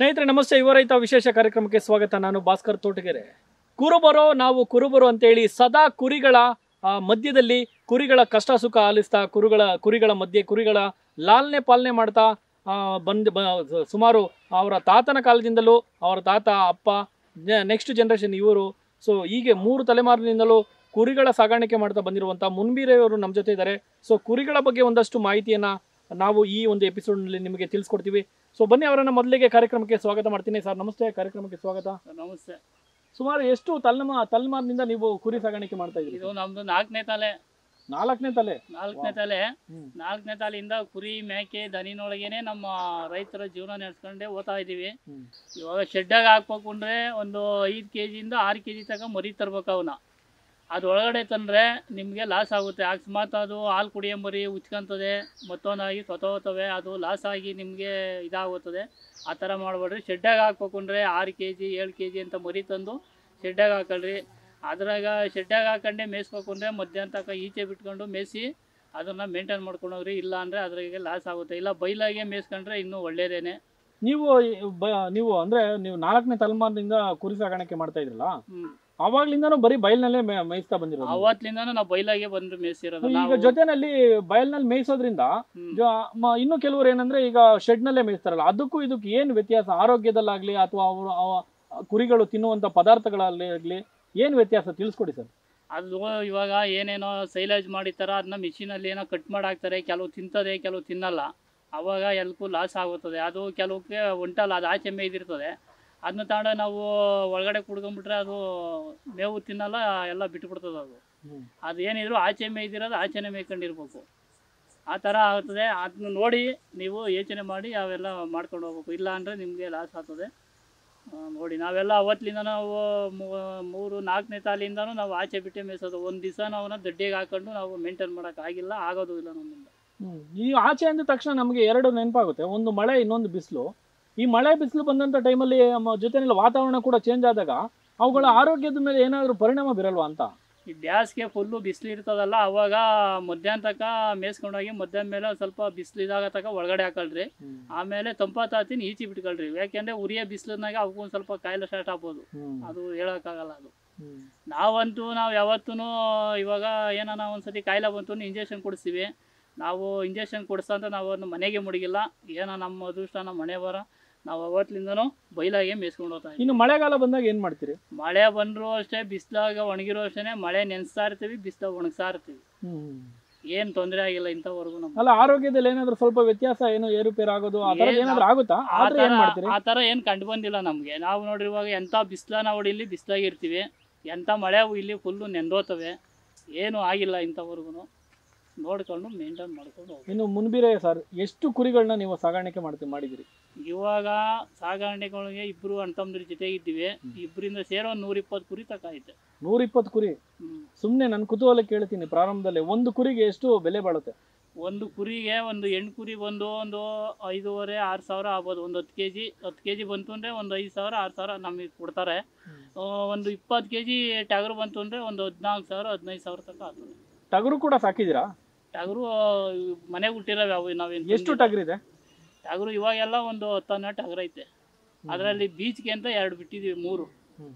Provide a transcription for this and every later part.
ಸ್ನೇಹಿತರೆ ನಮಸ್ತೆ ಯುವ ರೈತ ವಿಶೇಷ ಕಾರ್ಯಕ್ರಮಕ್ಕೆ ಸ್ವಾಗತ ನಾನು ಭಾಸ್ಕರ್ ತೋಟಗೆರೆ ಕುರುಬರೋ ನಾವು ಕುರುಬರು ಅಂತೇಳಿ ಸದಾ ಕುರಿಗಳ ಆ, ಮಧ್ಯದಲ್ಲಿ ಕುರಿಗಳ ಕಷ್ಟ ಸುಖ ಆಲಿಸ್ತಾ ಕುರುಗಳ ಕುರಿಗಳ ಮಧ್ಯೆ ಕುರಿಗಳ ಲಾಲನೆ ಪಾಲನೆ ಮಾಡ್ತಾ ಆ, ಬಂದ್ ಬ- ಸುಮಾರು ಅವರ ತಾತನ ಕಾಲದಿಂದಲೂ ಅವರ ತಾತ ಅಪ್ಪ ನೆಕ್ಸ್ಟ್ ಜನ್ರೇಷನ್ ಇವರು ಸೊ ಹೀಗೆ ಮೂರು ತಲೆಮಾರಿನಿಂದಲೂ ಕುರಿಗಳ ಸಾಗಾಣಿಕೆ ಮಾಡ್ತಾ ಬಂದಿರುವಂಥ ಮುನ್ಬೀರೆಯವರು ನಮ್ಮ ಜೊತೆ ಇದ್ದಾರೆ ಸೊ ಕುರಿಗಳ ಬಗ್ಗೆ ಒಂದಷ್ಟು ಮಾಹಿತಿಯನ್ನು ನಾವು ಈ ಒಂದು ಎಪಿಸೋಡ್ನಲ್ಲಿ ನಿಮಗೆ ತಿಳಿಸ್ಕೊಡ್ತೀವಿ ಸೊ ಬನ್ನಿ ಅವರನ್ನ ಮೊದಲಿಗೆ ಕಾರ್ಯಕ್ರಮಕ್ಕೆ ಸ್ವಾಗತ ಮಾಡ್ತೀನಿ ಸರ್ ನಮಸ್ತೆ ಕಾರ್ಯಕ್ರಮಕ್ಕೆ ಸ್ವಾಗತ ನಮಸ್ತೆ ಸುಮಾರು ಎಷ್ಟು ತಲೆಮ ತಲೆಮಾರಿನಿಂದ ನೀವು ಕುರಿ ಸಾಗಾಣಿಕೆ ಮಾಡ್ತಾ ಇದ್ದೀರಿ ಇದು ನಮ್ದು ನಾಲ್ಕನೇ ತಲೆ ನಾಲ್ಕನೇ ತಲೆ ನಾಲ್ಕನೇ ವಾವ್. ತಲೆ ಹ್ಮ್. ನಾಲ್ಕನೇ ತಲೆಯಿಂದ ಕುರಿ ಮೇಕೆ ದನಿನೊಳಗೇನೆ ನಮ್ಮ ರೈತರ ಜೀವನ ನಡೆಸ್ಕೊಂಡೇ ಓದ್ತಾ ಇದೀವಿ ಹ್ಮ್. ಇವಾಗ ಶೆಡ್ಡಾಗ ಹಾಕ್ಬೇಕು ಅಂದ್ರೆ ಒಂದು ಐದು ಕೆ ಜಿಯಿಂದ ಆರು ಕೆ ಜಿ ತನಕ ಮರಿ ತರ್ಬೇಕು ಅವನ್ನ ಅದು ಒಳಗಡೆ ತಂದ್ರೆ ನಿಮಗೆ ಲಾಸ್ ಆಗುತ್ತೆ ಅಕಸ್ಮಾತ್ ಅದು ಹಾಲು ಕುಡಿಯೋ ಮರಿ ಉಚ್ಕೊಂತದೆ ಮತ್ತೊಂದಾಗಿ ಸತ್ತೋಗ್ತವೆ ಅದು ಲಾಸ್ ಆಗಿ ನಿಮಗೆ ಇದಾಗುತ್ತದೆ ಆ ಥರ ಮಾಡಬೇಡ್ರಿ ಶೆಡ್ಡಾಗ ಹಾಕ್ಬೇಕು ಅಂದರೆ ಆರು ಕೆ ಜಿ ಏಳು ಕೆ ಜಿ ಅಂತ ಮರಿ ತಂದು ಶೆಡ್ಡಾಗ ಹಾಕೊಳ್ರಿ ಅದ್ರಾಗ ಶೆಡ್ಡಾಗ ಹಾಕೊಂಡೆ ಮೇಯಿಸ್ಬೇಕು ಅಂದರೆ ಮಧ್ಯಾಹ್ನ ತನಕ ಈಚೆ ಬಿಟ್ಕೊಂಡು ಮೇಯಿಸಿ ಅದನ್ನು ಮೇಂಟೈನ್ ಮಾಡ್ಕೊಂಡು ಹೋಗ್ರಿ ಇಲ್ಲ ಅಂದರೆ ಅದ್ರಾಗೆ ಲಾಸ್ ಆಗುತ್ತೆ ಇಲ್ಲ ಬೈಲಾಗೆ ಮೇಯಿಸ್ಕೊಂಡ್ರೆ ಇನ್ನೂ ಒಳ್ಳೇದೇನೆ ನೀವು ಈ ಬ- ನೀವು ಅಂದ್ರೆ ನೀವು ನಾಲ್ಕನೇ ತಲೆಮಾರಿನಿಂದ ಕುರಿ ಸಾಗಾಣಿಕೆ ಮಾಡ್ತಾ ಇದ್ರಲ್ಲ ಹ್ಮ್. ಅವಾಗ್ಲಿಂದಾನು ಬರೀ ಬಯಲ್ನಲ್ಲೇ ಮೇ- ಮೇಯಿಸ್ತಾ ಬಂದಿರೋದು ಅವತ್ತಿಂದನೂ ನಾವು ಬೈಲಾಗೆ ಬಂದು ಮೇಯಿಸಿರೋದು ಈಗ ನಾವು ಜೊತೆನಲ್ಲಿ ಬಯಲ್ನಲ್ಲಿ ಮೇಯಿಸೋದ್ರಿಂದ ಹ್ಮ್. ಜ- ಮ- ಇನ್ನು ಕೆಲವರು ಏನಂದ್ರೆ ಈಗ ಶೆಡ್ ನಲ್ಲೇ ಮೇಯಿಸ್ತಾರಲ್ಲ ಅದಕ್ಕೂ ಇದಕ್ಕೂ ಏನು ವ್ಯತ್ಯಾಸ ಆರೋಗ್ಯದಲ್ಲಾಗ್ಲಿ ಅಥವಾ ಅವರು ಅವ- ಕುರಿಗಳು ತಿನ್ನುವಂತ ಪದಾರ್ಥಗಳಲ್ಲಿ ಆಗ್ಲಿ ಏನು ವ್ಯತ್ಯಾಸ ತಿಳಿಸ್ಕೊಡಿ ಸರ್ ಅದು ಇವಾಗ ಏನೇನೋ ಸೈಲೇಜ್ ಮಾಡಿರ್ತಾರ ಅದನ್ನ ಮಿಷಿನಲ್ಲಿ ಏನೋ ಕಟ್ ಮಾಡಿ ಹಾಕ್ತಾರೆ ಕೆಲವು ತಿಂತದೆ ಕೆಲವು ತಿನ್ನಲ್ಲ ಅವಾಗ ಎಲ್ಲಕ್ಕೂ ಲಾಸ್ ಆಗುತ್ತದೆ ಅದು ಕೆಲವಕ್ಕೆ ಒಂಟಲ್ಲ ಅದು ಆಚೆ ಮೇಯ್ದಿರ್ತದೆ ಅದನ್ನ ತಗೊಂಡು ನಾವು ಒಳಗಡೆ ಕುಡ್ಕೊಂಡ್ಬಿಟ್ರೆ ಅದು ಮೇವು ತಿನ್ನಲ್ಲ ಎಲ್ಲ ಬಿಟ್ಬಿಡ್ತದೆ ಅದು ಅದು ಏನಿದ್ರು ಆಚೆ ಮೇಯ್ದಿರೋದು ಆಚೆನೆ ಮೇಯ್ಕೊಂಡಿರ್ಬೇಕು ಆ ಥರ ಆಗ್ತದೆ ಅದನ್ನ ನೋಡಿ ನೀವು ಯೋಚನೆ ಮಾಡಿ ಅವೆಲ್ಲ ಮಾಡ್ಕೊಂಡು ಹೋಗ್ಬೇಕು ಇಲ್ಲ ಅಂದರೆ ನಿಮಗೆ ಲಾಸ್ ಆಗ್ತದೆ ಆ, ನೋಡಿ ನಾವೆಲ್ಲ ಅವತ್ತಿಂದ ನಾವು ಮೂ- ಮೂರು ನಾಲ್ಕನೇ ತಾಲಿಂದನೂ ನಾವು ಆಚೆ ಬಿಟ್ಟೆ ಮೇಯಿಸೋದು ಒಂದು ದಿವಸ ನಾವನ್ನ ದಡ್ಡಿಗೆ ಹಾಕೊಂಡು ನಾವು ಮೇಂಟೈನ್ ಮಾಡೋಕ್ಕಾಗಿಲ್ಲ ಆಗೋದು ಇಲ್ಲ ನಮ್ಮಿಂದ ಹ್ಮ್. ಈ ಆಚೆ ಅಂದ ತಕ್ಷಣ ನಮಗೆ ಎರಡು ನೆನಪಾಗುತ್ತೆ ಒಂದು ಮಳೆ ಇನ್ನೊಂದು ಬಿಸಿಲು ಈ ಮಳೆ ಬಿಸಿಲು ಬಂದಂತ ಟೈಮಲ್ಲಿ ಜೊತೆನಲ್ಲಿ ವಾತಾವರಣ ಕೂಡ ಚೇಂಜ್ ಆದಾಗ ಅವುಗಳ ಆರೋಗ್ಯದ ಮೇಲೆ ಏನಾದರೂ ಪರಿಣಾಮ ಬೀರಲ್ವಾ ಅಂತ ಈ ಬ್ಯಾಸ್ಗೆ ಫುಲ್ಲು ಬಿಸಿಲು ಇರ್ತದಲ್ಲ ಅವಾಗ ಮಧ್ಯಾಹ್ನ ತನಕ ಮೇಯಿಸ್ಕೊಂಡೋಗಿ ಮಧ್ಯಾಹ್ನ ಮೇಲೆ ಒಂದ್ ಸ್ವಲ್ಪ ಬಿಸಿಲು ಇದಾಗ ತನಕ ಒಳಗಡೆ ಹಾಕೊಳ್ರಿ ಆಮೇಲೆ ತಂಪಾತಾತಿನ ಈಚೆ ಬಿಟ್ಕೊಳ್ರಿ ಯಾಕೆಂದ್ರೆ ಉರಿಯ ಬಿಸಿಲಿನಾಗ ಅವಕ್ಕೂ ಒಂದು ಸ್ವಲ್ಪ ಕಾಯಿಲೆ ಸ್ಟಾರ್ಟ್ ಆಗ್ಬೋದು ಹ್ಮ್. ಅದು ಹೇಳೋಕ್ಕಾಗಲ್ಲ ಅದು ಹ್ಮ್. ನಾವಂತೂ ನಾವು ಯಾವತ್ತೂ ಇವಾಗ ಏನಾನ ಒಂದ್ಸತಿ ಕಾಯಿಲೆ ಬಂತು ಇಂಜೆಕ್ಷನ್ ಕೊಡಿಸ್ತೀವಿ ನಾವು ಇಂಜೆಕ್ಷನ್ ಕೊಡಿಸ್ತಂತ ನಾವು ಅದನ್ನ ಮನೆಗೆ ಮುಡಿಗಿಲ್ಲ ಏನೋ ನಮ್ಮ ಅದೃಷ್ಟ ನಮ್ಮ ಮನೆ ಬರ ನಾವು ಅವತ್ತಿಂದನೂ ಬೈಲಾಗೆ ಮೇಯಿಸ್ಕೊಂಡು ಹೋಗ್ತಾ ಇದ್ದೀವಿ ಇನ್ನು ಮಳೆಗಾಲ ಬಂದಾಗ ಏನ್ ಮಾಡ್ತೀರಿ ಮಳೆ ಬಂದರೂ ಅಷ್ಟೇ ಬಿಸಿಲಾಗ ಒಣಗಿರೋ ಅಷ್ಟೇ ಮಳೆ ನೆನೆಸ್ತಾ ಇರ್ತೀವಿ ಬಿಸಿಲಾಗ ಒಣಗ್ತಾ ಇರ್ತೀವಿ ಏನು ತೊಂದರೆ ಆಗಿಲ್ಲ ಇಂಥವರೆಗೂ ನಮ್ಗೆ ಅಲ್ಲ ಆರೋಗ್ಯದಲ್ಲಿ ಏನಾದ್ರು ಸ್ವಲ್ಪ ವ್ಯತ್ಯಾಸ ಏನು ಏರುಪೇರು ಆಗೋದು ಆ ಥರ ಏನ್ ಏನಾದ್ರು ಆಗುತ್ತಾ ಆ ಆದ್ರೆ ಏನ್ ಥರ ಮಾಡ್ತೀರಿ ಆ ಥರ ಏನು ಕಂಡು ಬಂದಿಲ್ಲ ನಮಗೆ ನಾವು ನೋಡ್ರಿ ಇವಾಗ ಎಂಥ ಬಿಸಿಲನ್ನ ಹೊಡಿಲಿ ಬಿಸಿಲಾಗಿ ಇರ್ತೀವಿ ಎಂಥ ಮಳೆ ಇಲ್ಲಿ ಫುಲ್ಲು ನೆಂದೋತವೆ ಏನು ಆಗಿಲ್ಲ ಇಂಥವರೆಗೂ ನೋಡ್ಕೊಂಡು ಮೇಂಟೈನ್ ಮಾಡ್ಕೊಂಡು ಹೋಗ್ಬೇಕು ಇನ್ನು ಮುನ್ಬಿರೆ ಸರ್ ಎಷ್ಟು ಕುರಿಗಳನ್ನ ನೀವು ಸಾಗಾಣಿಕೆ ಮಾಡ್ತೀವಿ ಮಾಡಿದಿರಿ ಇವಾಗ ಸಾಗಾಣಿಕೆಗಳಿಗೆ ಇಬ್ಬರು ಅಣ್ತಮ್ಮದ್ರ ಜೊತೆಗಿದ್ದೀವಿ ಇಬ್ಬರಿಂದ ಸೇರೋ ಒಂದು ನೂರಿಪ್ಪತ್ತು ಕುರಿ ತಕ ಐತೆ ನೂರ ಇಪ್ಪತ್ತು ಕುರಿ ಹ್ಮ್. ಸುಮ್ನೆ ನನ್ನ ಕುತೂಹಲ ಕೇಳ್ತೀನಿ ಪ್ರಾರಂಭದಲ್ಲಿ ಒಂದು ಕುರಿಗೆ ಎಷ್ಟು ಬೆಲೆ ಬಾಳುತ್ತೆ ಒಂದು ಕುರಿಗೆ ಒಂದು ಹೆಣ್ಣು ಕುರಿ ಬಂದು ಒಂದು ಐದೂವರೆ ಆರು ಸಾವಿರ ಆಗ್ಬೋದು ಒಂದು ಹತ್ತು ಕೆ ಜಿ ಹತ್ತು ಕೆ ಜಿ ಬಂತು ಅಂದರೆ ಒಂದು ಐದು ಸಾವಿರ ಆರು ಸಾವಿರ ನಮಗೆ ಕೊಡ್ತಾರೆ ಆ, ಒಂದು ಇಪ್ಪತ್ತು ಕೆ ಜಿ ಟಗರು ಬಂತು ಅಂದರೆ ಒಂದು ಹದಿನಾಲ್ಕು ಸಾವಿರ ಹದಿನೈದು ಸಾವಿರ ತನಕ ಆಗ್ತದೆ ಟಗರು ಕೂಡ ಸಾಕಿದ್ದೀರಾ ಟಗರು ಮನೆಗೆ ಹುಟ್ಟಿರೋವೆ ಅವು ನಾವೇನು ಎಷ್ಟು ಟಗರಿದೆ ಟಗರು ಇವಾಗೆಲ್ಲ ಒಂದು ಹತ್ತು ಹನ್ನೆರಡು ಟಗರು ಐತೆ ಅದರಲ್ಲಿ ಬೀಚ್ಗೆ ಅಂತ ಎರಡು ಬಿಟ್ಟಿದ್ದೀವಿ ಮೂರು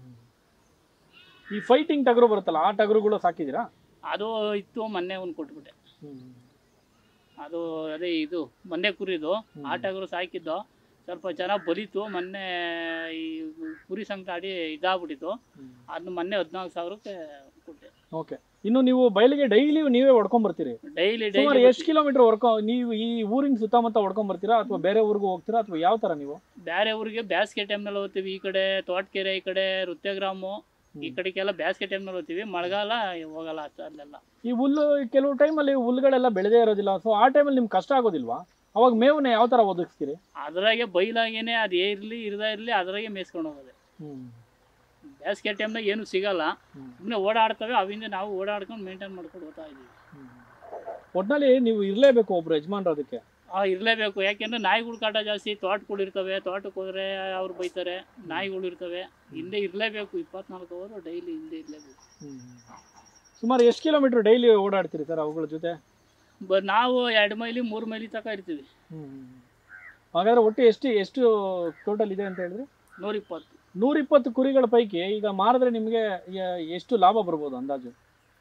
ಈ ಫೈಟಿಂಗ್ ಟಗರು ಬರುತ್ತಲ್ಲ ಆ ಟಗರುಗಳು ಸಾಕಿದ್ದೀರಾ ಅದು ಇತ್ತು ಮೊನ್ನೆ ಒಂದು ಕೊಟ್ಬಿಟ್ಟೆ ಅದು ಅದೇ ಇದು ಮೊನ್ನೆ ಕುರಿದು ಆ ಟಗರು ಸಾಕಿದ್ದು ಸ್ವಲ್ಪ ಚೆನ್ನಾಗಿ ಬಲಿತು ಮೊನ್ನೆ ಈ ಕುರಿ ಸಂಕಟ ಆಡಿ ಇದಾಗ್ಬಿಟ್ಟಿತ್ತು ಅದನ್ನ ಮೊನ್ನೆ ಹದಿನಾಲ್ಕು ಸಾವಿರಕ್ಕೆ ಕೊಟ್ಟೆ ಓಕೆ ಇನ್ನು ನೀವು ಬಯಲಿಗೆ ಡೈಲಿ ನೀವೇ ಹೊಡ್ಕೊಂಡ್ ಬರ್ತೀರಿ ಡೈಲಿ ಸುಮಾರು ಡೈಲಿ ಎಷ್ಟು ಕಿಲೋಮೀಟರ್ ಹೊಡ್ಕೊ ನೀವು ಈ ಊರಿನ ಸುತ್ತಮುತ್ತ ಹೊಡ್ಕೊಂಡ್ ಬರ್ತೀರಾ ಅಥವಾ ಬೇರೆ ಊರಿಗೂ ಹೋಗ್ತೀರಾ ಅಥವಾ ಯಾವ ತರ ನೀವು ಬೇರೆ ಊರಿಗೆ ಬೇಸಿಗೆ ಟೈಮ್ನಲ್ಲಿ ಹೋಗ್ತೀವಿ ಈ ಕಡೆ ತೋಟಕೆರೆ ಈ ಕಡೆ ವೃತ್ಯಗ್ರಾಮು ಈ ಕಡೆಗೆಲ್ಲ ಬೇಸಿಗೆ ಟೈಮ್ನಲ್ಲಿ ಹೋಗ್ತೀವಿ ಮಳೆಗಾಲ ಹೋಗಲ್ಲ ಅಷ್ಟು ಅಲ್ಲೆಲ್ಲ ಈ ಹುಲ್ಲು ಕೆಲವು ಟೈಮಲ್ಲಿ ಹುಲ್ಲುಗಳೆಲ್ಲ ಬೆಳೆದೇ ಇರೋದಿಲ್ಲ ಸೊ ಆ ಟೈಮಲ್ಲಿ ನಿಮ್ಗೆ ಕಷ್ಟ ಆಗೋದಿಲ್ವಾ ಅವಾಗ ಮೇವನ್ನ ಯಾವ ತರ ಒದಗಿಸ್ತೀರಿ ಅದ್ರಾಗೆ ಬೈಲಾಗೇನೆ ಅದು ಇರಲಿ ಇರದೇ ಇರಲಿ ಅದ್ರಾಗೆ ಮೇಯ್ಸ್ಕೊಂಡು ಹೋಗೋದೆ ಬೇಸಿಗೆ ಟೈಮ್ನಾಗ ಏನು ಸಿಗಲ್ಲ ಸುಮ್ಮನೆ ಓಡಾಡ್ತವೆ ಅವಿಂದ ನಾವು ಓಡಾಡ್ಕೊಂಡು ಮೇಂಟೈನ್ ಮಾಡ್ಕೊಂಡು ಹೋಗ್ತಾ ಇದೀವಿ ಒಟ್ನಲ್ಲಿ ನೀವು ಇರ್ಲೇಬೇಕು ಒಬ್ರು ಯಜಮಾನ್ರು ಅದಕ್ಕೆ ಆ ಇರಲೇಬೇಕು ಯಾಕೆಂದ್ರೆ ನಾಯಿಗಳ ಕಾಟ ಜಾಸ್ತಿ ತೋಟಗಳು ಇರ್ತವೆ ತೋಟಕ್ಕೆ ಹೋದ್ರೆ ಅವ್ರು ಬೈತಾರೆ ನಾಯಿಗಳು ಇರ್ತವೆ ಹಿಂದೆ ಇರಲೇಬೇಕು ಇಪ್ಪತ್ನಾಲ್ಕು ಅವರು ಡೈಲಿ ಹಿಂದೆ ಇರಲೇಬೇಕು ಸುಮಾರು ಎಷ್ಟು ಕಿಲೋಮೀಟರ್ ಡೈಲಿ ಓಡಾಡ್ತೀರಿ ಸರ್ ಅವುಗಳ ಜೊತೆ ಬ ನಾವು ಎರಡು ಮೈಲಿ ಮೂರು ಮೈಲಿ ತನಕ ಇರ್ತೀವಿ ಹಾಗಾದ್ರೆ ಒಟ್ಟು ಎಷ್ಟು ಎಷ್ಟು ಟೋಟಲ್ ಇದೆ ಅಂತ ಹೇಳಿದ್ರೆ ನೂರಿಪ್ಪತ್ತು ನೂರಿಪ್ಪತ್ತು ಕುರಿಗಳ ಪೈಕಿ ಈಗ ಮಾರಿದ್ರೆ ನಿಮಗೆ ಎಷ್ಟು ಲಾಭ ಬರ್ಬೋದು ಅಂದಾಜು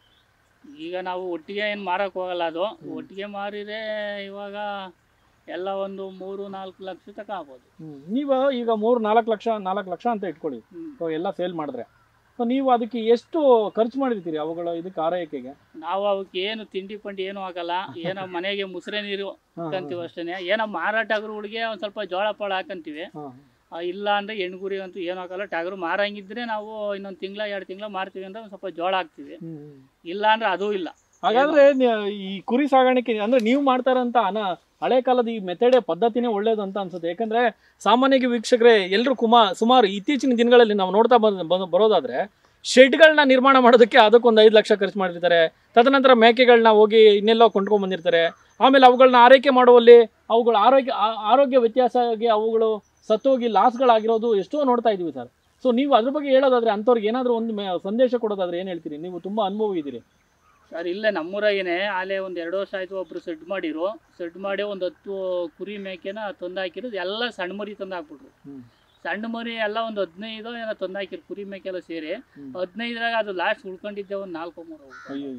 ಈಗ ನಾವು ಒಟ್ಟಿಗೆ ಏನು ಮಾರಕ್ಕೆ ಹೋಗಲ್ಲ ಅದು ಒಟ್ಟಿಗೆ ಮಾರಿದ್ರೆ ಇವಾಗ ಎಲ್ಲ ಒಂದು ಮೂರು ನಾಲ್ಕು ಲಕ್ಷ ತನಕ ಆಗ್ಬೋದು ನೀವು ಈಗ ಮೂರು ನಾಲ್ಕು ಲಕ್ಷ ನಾಲ್ಕು ಲಕ್ಷ ಅಂತ ಇಟ್ಕೊಳ್ಳಿ ಹ್ಮ್. ಸೊ ಎಲ್ಲ ಸೇಲ್ ಮಾಡಿದ್ರೆ ಸೊ ನೀವು ಅದಕ್ಕೆ ಎಷ್ಟು ಖರ್ಚು ಮಾಡಿರ್ತೀರಿ ಅವುಗಳ ಇದಕ್ಕೆ ಆರೈಕೆಗೆ ನಾವು ಅವಕ್ಕೆ ಏನು ತಿಂಡಿ ಪಂಡಿ ಏನು ಹಾಕಲ್ಲ ಏನೋ ಮನೆಗೆ ಮುಸ್ರೆ ನೀರು ಹಾ, ಹಾಕಂತೀವಿ ಅಷ್ಟೇ ಏನೋ ಮಾರಾಟಗರುಗಳಿಗೆ ಒಂದು ಸ್ವಲ್ಪ ಜೋಳ ಪಾಳ ಹಾಕಂತೀವಿ ಹಾ, ಆ, ಇಲ್ಲ ಅಂದರೆ ಹೆಣ್ಗುರಿ ಅಂತೂ ಏನು ಹಾಕಲ್ಲ ಟಗರು ಮಾರಂಗಿದ್ರೆ ನಾವು ಇನ್ನೊಂದು ತಿಂಗಳ ಎರಡು ತಿಂಗಳ ಮಾರ್ತೀವಿ ಅಂದ್ರೆ ಒಂದು ಸ್ವಲ್ಪ ಜೋಳ ಹಾಕ್ತೀವಿ ಹ್ಮ್, ಹ್ಮ್. ಇಲ್ಲ ಅಂದ್ರೆ ಅದೂ ಇಲ್ಲ ಹಾಗಾದ್ರೆ ನಿ- ಈ ಕುರಿ ಸಾಗಾಣಿಕೆ ಅಂದ್ರೆ ನೀವು ಮಾಡ್ತಾರಂತ ಅನ ಹಳೆ ಕಾಲದ ಈ ಮೆಥಡೇ ಪದ್ಧತಿನೇ ಒಳ್ಳೇದು ಅಂತ ಅನ್ಸುತ್ತೆ ಯಾಕಂದ್ರೆ ಸಾಮಾನ್ಯವಾಗಿ ವೀಕ್ಷಕರೇ ಎಲ್ಲರೂ ಕುಮಾ ಸುಮಾರು ಇತ್ತೀಚಿನ ದಿನಗಳಲ್ಲಿ ನಾವು ನೋಡ್ತಾ ಬಂದ್ ಬಂದ್- ಬರೋದಾದ್ರೆ ಶೆಡ್ಗಳನ್ನ ನಿರ್ಮಾಣ ಮಾಡೋದಕ್ಕೆ ಅದಕ್ಕೊಂದು ಐದು ಲಕ್ಷ ಖರ್ಚು ಮಾಡಿರ್ತಾರೆ ತದನಂತರ ಮೇಕೆಗಳನ್ನ ಹೋಗಿ ಇನ್ನೆಲ್ಲೋ ಕೊಂಡ್ಕೊಂಡ್ ಬಂದಿರ್ತಾರೆ ಆಮೇಲೆ ಅವುಗಳನ್ನ ಆರೈಕೆ ಮಾಡುವಲ್ಲಿ ಅವುಗಳ ಆರೋಗ್ಯ ಆ- ಆರೋಗ್ಯ ವ್ಯತ್ಯಾಸ ಆಗಿ ಅವುಗಳು ಸತ್ತೋಗಿ ಲಾಸ್ಗಳಾಗಿರೋದು ಎಷ್ಟೋ ನೋಡ್ತಾ ಇದೀವಿ ಸರ್ ಸೊ ನೀವು ಅದ್ರ ಬಗ್ಗೆ ಹೇಳೋದಾದ್ರೆ ಅಂಥವ್ರಿಗೆ ಏನಾದರೂ ಒಂದು ಮೆ- ಸಂದೇಶ ಕೊಡೋದಾದ್ರೆ ಏನು ಹೇಳ್ತೀರಿ ನೀವು ತುಂಬಾ ಅನುಭವ ಇದ್ದೀರಿ ಸರ್ ಇಲ್ಲೇ ನಮ್ಮೂರಾಗೇನೆ ಆಲೆ ಒಂದು ಎರಡು ವರ್ಷ ಆಯ್ತು ಒಬ್ರು ಸೆಡ್ ಮಾಡಿರು ಸೆಡ್ ಮಾಡಿ ಒಂದು ಹತ್ತು ಕುರಿ ಮೇಕೆನ ತಂದು ಹಾಕಿರೋದು ಎಲ್ಲ ಸಣ್ಣ ಮರಿ ತಂದು ಹಾಕ್ಬಿಟ್ರು ಹ್ಮ್. ಸಣ್ಣ ಮರಿ ಎಲ್ಲ ಒಂದು ಹದಿನೈದು ಏನೋ ತಂದು ಹಾಕಿರು ಕುರಿ ಮೇಕೆ ಎಲ್ಲ ಸೇರಿ ಹ್ಮ್. ಹದಿನೈದರಾಗ ಅದು ಲಾಸ್ಟ್ ಉಳ್ಕೊಂಡಿದ್ದೆ ಒಂದು ನಾಲ್ಕು ಮೂರು ಅಯ್ಯೋ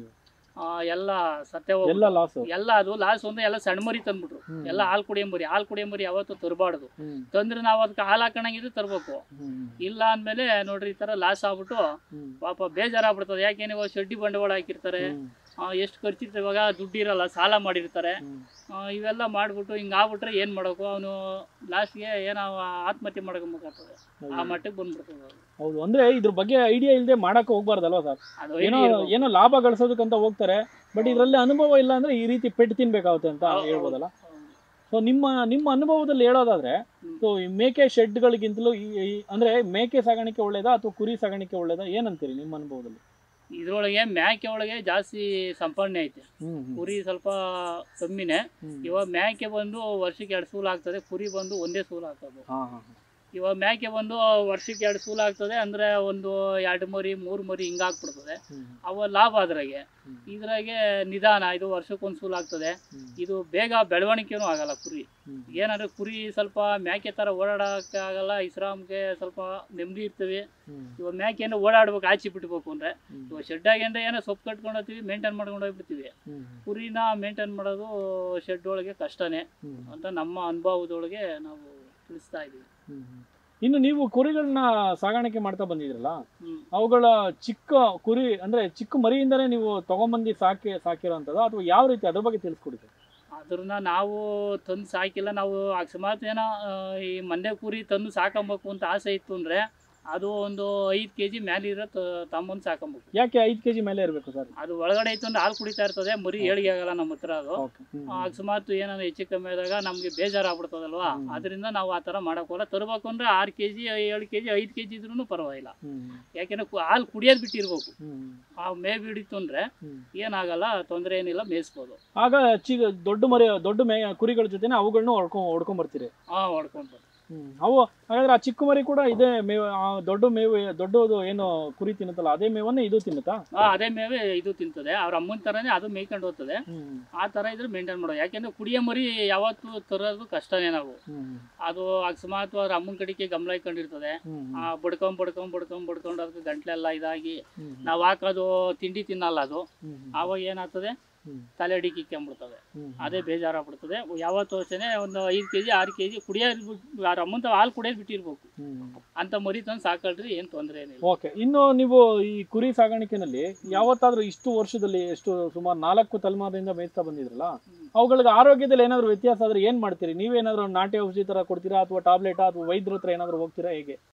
ಎಲ್ಲ ಸತ್ಯ ಎಲ್ಲ ಲಾಸ್ ಎಲ್ಲ ಅದು ಲಾಸ್ಟ್ ಒಂದು ಎಲ್ಲ ಸಣ್ಣ ಮರಿ ತಂದ್ಬಿಟ್ರು ಹ್ಮ್. ಎಲ್ಲ ಹಾಲು ಕುಡಿಯೋ ಮರಿ ಹಾಲು ಕುಡಿಯೋ ಮರಿ ಯಾವತ್ತೂ ತರಬಾರ್ದು ತಂದ್ರೆ ನಾವು ಅದಕ್ಕೆ ಹಾಲು ಹಾಕೋಣಂಗಿದ್ರೆ ತರಬೇಕು ಇಲ್ಲ ಅಂದಮೇಲೆ ನೋಡ್ರಿ ಈ ಥರ ಲಾಸ್ ಆಗ್ಬಿಟ್ಟು ಪಾಪ ಬೇಜಾರಾಗ್ಬಿಡ್ತದೆ ಯಾಕೆ ನೀವು ಶೆಡ್ಡಿ ಬಂಡವಾಳ ಹಾಕಿರ್ತಾರೆ ಎಷ್ಟು ಖರ್ಚಿರ್ತದೆ ಇವಾಗ ದುಡ್ಡು ಇರಲ್ಲ ಸಾಲ ಮಾಡಿರ್ತಾರೆ ಆ, ಇವೆಲ್ಲ ಮಾಡ್ಬಿಟ್ಟು ಹಿಂಗೆ ಆಗ್ಬಿಟ್ರೆ ಏನು ಮಾಡೋಕು ಅವನು ಲಾಸ್ಟ್ಗೆ ಏನೋ ಆತ್ಮಹತ್ಯೆ ಮಾಡ್ಕೊಬೇಕಾಗ್ತದೆ ಆ ಮಟ್ಟಕ್ಕೆ ಬಂದ್ಬಿಡ್ತದೆ ಅದು. ಹೌದು ಅಂದ್ರೆ ಇದ್ರ ಬಗ್ಗೆ ಐಡಿಯಾ ಇಲ್ಲದೆ ಮಾಡಕ್ ಹೋಗ್ಬಾರ್ದಲ್ವಾ ಸರ್ ಅದು ಏನೋ idea ಇರ್ಬೇಕು. ಏನೋ ಲಾಭ ಗಳಿಸೋದಕ್ಕಂತ ಹೋಗ್ತಾರೆ ಬಟ್ ಇದ್ರಲ್ಲಿ ಅನುಭವ ಇಲ್ಲ ಅಂದ್ರೆ ಈ ರೀತಿ ಪೆಟ್ಟು ತಿನ್ಬೇಕಾಗುತ್ತೆ ಅಂತ ಹೌದು, ಹೇಳ್ಬೋದಲ್ಲ ಹೌದು. ಸೊ ನಿಮ್ಮ ನಿಮ್ಮ ಅನುಭವದಲ್ಲಿ ಹೇಳೋದಾದ್ರೆ ಹ್ಮ್. ಸೊ ಈ ಮೇಕೆ ಶೆಡ್ಗಳಿಗಿಂತಲೂ ಈ ಈ- ಅಂದ್ರೆ ಮೇಕೆ ಸಾಗಾಣಿಕೆ ಒಳ್ಳೇದಾ ಅಥವಾ ಕುರಿ ಸಾಗಾಣಿಕೆ ಒಳ್ಳೇದಾ ಏನಂತೀರಿ ನಿಮ್ಮ ಅನುಭವದಲ್ಲಿ ಇದ್ರೊಳಗೆ ಮೇಕೆ ಒಳಗೆ ಜಾಸ್ತಿ ಸಂಪಾದನೆ ಐತೆ ಹ್ಮ್ ಕುರಿ ಸ್ವಲ್ಪ ಕಮ್ಮಿನೇ ಹ್ಮ್. ಇವಾಗ ಮೇಕೆ ಬಂದು ವರ್ಷಕ್ಕೆ ಎರಡು ಸೂಲು ಆಗ್ತದೆ ಕುರಿ ಬಂದು ಒಂದೇ ಸೂಲು ಆಗ್ತದೆ ಹಾ ಹಾ ಇವಾಗ ಮೇಕೆ ಬಂದು ವರ್ಷಕ್ಕೆ ಎರಡು ಸೂಲು ಆಗ್ತದೆ ಅಂದ್ರೆ ಒಂದು ಎರಡು ಮರಿ ಮೂರು ಮರಿ ಹಿಂಗೆ ಹಾಕ್ಬಿಡ್ತದೆ ಹ್ಮ್ ಅವ ಲಾಭ ಅದ್ರಾಗೆ ಹ್ಮ್. ಇದ್ರಾಗೆ ನಿಧಾನ ಇದು ವರ್ಷಕ್ಕೊಂದು ಸೂಲು ಆಗ್ತದೆ ಹ್ಮ್. ಇದು ಬೇಗ ಬೆಳವಣಿಗೆನೂ ಆಗಲ್ಲ ಕುರಿ ಹ್ಮ್. ಏನಂದ್ರೆ ಕುರಿ ಸ್ವಲ್ಪ ಮೇಕೆ ಥರ ಓಡಾಡೋಕ್ಕೆ ಆಗಲ್ಲ ಇಸ್ರಾಮ್ಗೆ ಸ್ವಲ್ಪ ನೆಮ್ಮದಿ ಇರ್ತೀವಿ ಹ್ಮ್. ಇವಾಗ ಮೇಕೆಯನ್ನು ಓಡಾಡ್ಬೇಕು ಆಚೆ ಬಿಟ್ಬೇಕು ಅಂದ್ರೆ ಹ್ಮ್. ಇವಾಗ ಶೆಡ್ಡಾಗಿ ಅಂದ್ರೆ ಏನೋ ಸೊಪ್ಪು ಕಟ್ಕೊಂಡು ಹೋಗ್ತೀವಿ ಮೇಂಟೈನ್ ಮಾಡ್ಕೊಂಡು ಹೋಗ್ಬಿಡ್ತೀವಿ ಹ್ಮ್. ಕುರಿನ ಮೇಂಟೈನ್ ಮಾಡೋದು ಶೆಡ್ ಒಳಗೆ ಕಷ್ಟನೇ ಹ್ಮ್. ಅಂತ ನಮ್ಮ ಅನುಭವದೊಳಗೆ ನಾವು ತಿಳಿಸ್ತಾ ಇದೀವಿ ಹ್ಮ್. ಇನ್ನು ನೀವು ಕುರಿಗಳನ್ನ ಸಾಗಾಣಿಕೆ ಮಾಡ್ತಾ ಬಂದಿದ್ರಲ್ಲ ಹ್ಮ್. ಅವುಗಳ ಚಿಕ್ಕ ಕುರಿ ಅಂದ್ರೆ ಚಿಕ್ಕ ಮರಿಯಿಂದನೇ ನೀವು ತಗೊಂಬಂದು ಸಾಕಿ ಸಾಕಿರೋಂಥದ್ದು ಅಥವಾ ಯಾವ ರೀತಿ ಅದ್ರ ಬಗ್ಗೆ ತಿಳಿಸ್ಕೊಡಿ ಸರ್. ಅದ್ರನ್ನ ನಾವು ತಂದು ಸಾಕಿಲ್ಲ ನಾವು ಅಕಸ್ಮಾತ್ ಏನೋ ಆ, ಈ ಮಂಡ್ಯ ಕುರಿ ತಂದು ಸಾಕೊಂಬೇಕು ಅಂತ ಆಸೆ ಇತ್ತು ಅಂದ್ರೆ ಅದು ಒಂದು ಐದು ಕೆ ಜಿ ಮ್ಯಾಲಿರೋ ತಮ್ಮಂದು ಸಾಕೊಂಬೇಕು ಯಾಕೆ ಐದು ಕೆಜಿ ಮೇಲೆ ಇರಬೇಕು ಸರ್ ಅದು ಒಳಗಡೆ ಇತ್ತು ಅಂದ್ರೆ ಹಾಲು ಕುಡಿತಾ ಇರ್ತದೆ ಮರಿ ಏಳಿಗೆ ಆಗಲ್ಲ ನಮ್ಮ ಹತ್ರ ಅದು ಓಕೆ ಆ, ಅಕಸ್ಮಾತ್ ಏನಾದ್ರು ಹೆಚ್ಚು ಕಮ್ಮಿ ಆದಾಗ ನಮಗೆ ಬೇಜಾರಾಗ್ಬಿಡ್ತದಲ್ವಾ ಹ್ಮ್. ಅದರಿಂದ ನಾವು ಆ ಥರ ಮಾಡೋಕ್ಕೋಲ್ಲ ತರಬೇಕು ಅಂದ್ರೆ ಆರು ಕೆ ಜಿ ಏಳು ಕೆ ಜಿ ಐದು ಕೆ ಜಿ ಇದ್ರೂ ಪರವಾಗಿಲ್ಲ ಯಾಕೆಂದ್ರೆ ಕು- ಹಾಲು ಕುಡಿಯೋದು ಬಿಟ್ಟಿರ್ಬೇಕು ಆ ಮೇ ಬಿಡಿತ್ತು ಅಂದ್ರೆ ಏನಾಗಲ್ಲ ತೊಂದರೆ ಏನಿಲ್ಲ ಮೇಯಿಸ್ಬೋದು ಆಗ ಚಿಕ್ಕ ದೊಡ್ಡ ಮರಿ ದೊಡ್ಡ ಮೇ ಕುರಿಗಳ ಜೊತೆನೆ ಅವುಗಳನ್ನೂ ಹೊಡ್ಕೊಂಡ್ ಹೊಡ್ಕೊಂಡ್ ಬರ್ತೀರಿ ಹಾಂ ಹೊಡ್ಕೊಂಡು ಅವು ಹಾಗಾದ್ರೆ ಆ ಚಿಕ್ಕ ಮರಿ ಕೂಡ ಇದೇ ಮೇವು ಆ ದೊಡ್ಡ ಮೇವು ದೊಡ್ಡದು ಏನು ಕುರಿ ತಿನ್ನುತ್ತಲ್ಲ ಅದೇ ಮೇವನ್ನೇ ಇದು ತಿನ್ನುತ್ತಾ ಆ, ಅದೇ ಮೇವೆ ಇದು ತಿಂತದೆ ಅವ್ರ ಅಮ್ಮನ ಥರನೇ ಅದು ಮೇಯ್ಕೊಂಡು ಹೋಗ್ತದೆ ಆ ಥರ ಇದ್ರೆ ಮೇಂಟೈನ್ ಮಾಡೋದು ಯಾಕೆಂದ್ರೆ ಕುಡಿಯೋ ಮರಿ ಯಾವತ್ತೂ ತರೋದು ಕಷ್ಟನೇ ನಾವು ಅದು ಅಕಸ್ಮಾತ್ ಅವ್ರ ಅಮ್ಮನ ಕಡೆಗೆ ಗಮನ ಇಟ್ಕೊಂಡಿರ್ತದೆ ಆ ಬಡ್ಕೊಂಡ್ ಬಡ್ಕೊಂಡ್ ಬಡ್ಕೊಂಡ್ ಬಡ್ಕೊಂಡು ಅದಕ್ಕೆ ಗಂಟ್ಲೆಲ್ಲ ಇದಾಗಿ ನಾವು ಹಾಕೋದು ತಿಂಡಿ ತಿನ್ನಲ್ಲ ಅದು ಆವಾಗ ಏನಾಗ್ತದೆ ತಲೆ ಅಡಿಕ್ಕಿಕ್ಕೊಂಬಿಡ್ತವೆ ಅದೇ ಬೇಜಾರಾಗ್ಬಿಡ್ತದೆ ಯಾವತ್ತೂ ಅಷ್ಟೇ ಒಂದು ಐದು ಕೆ ಜಿ ಆರು ಕೆ ಜಿ ಕುಡಿಯೋದು ಬಿಟ್ಟು ಅವ್ರ ಅಮ್ಮಂತ ಹಾಲು ಕುಡಿಯೋದು ಬಿಟ್ಟಿರ್ಬೇಕು ಅಂತ ಮರಿ ತಂದು ಸಾಕಳ್ರಿ ಏನು ತೊಂದರೆ ಏನಿಲ್ಲ ಓಕೆ ಇನ್ನು ನೀವು ಈ ಕುರಿ ಸಾಗಾಣಿಕೆನಲ್ಲಿ ಯಾವತ್ತಾದ್ರೂ ಇಷ್ಟು ವರ್ಷದಲ್ಲಿ ಎಷ್ಟು ಸುಮಾರು ನಾಲ್ಕು ತಲೆಮಾರದಿಂದ ಮೇಯ್ತಾ ಬಂದಿದ್ರಲ್ಲ ಅವುಗಳಿಗೆ ಆರೋಗ್ಯದಲ್ಲಿ ಏನಾದ್ರು ವ್ಯತ್ಯಾಸ ಆದ್ರೆ ಏನ್ ಮಾಡ್ತೀರಿ ನೀವೇನಾದ್ರು ನಾಟಿ ಔಷಧಿ ತರ ಕೊಡ್ತೀರಾ ಅಥವಾ ಟಾಬ್ಲೆಟ್ ಅಥವಾ ವೈದ್ಯರ ಹತ್ರ ಏನಾದ್ರು ಹೋಗ್ತೀರಾ ಹೇಗೆ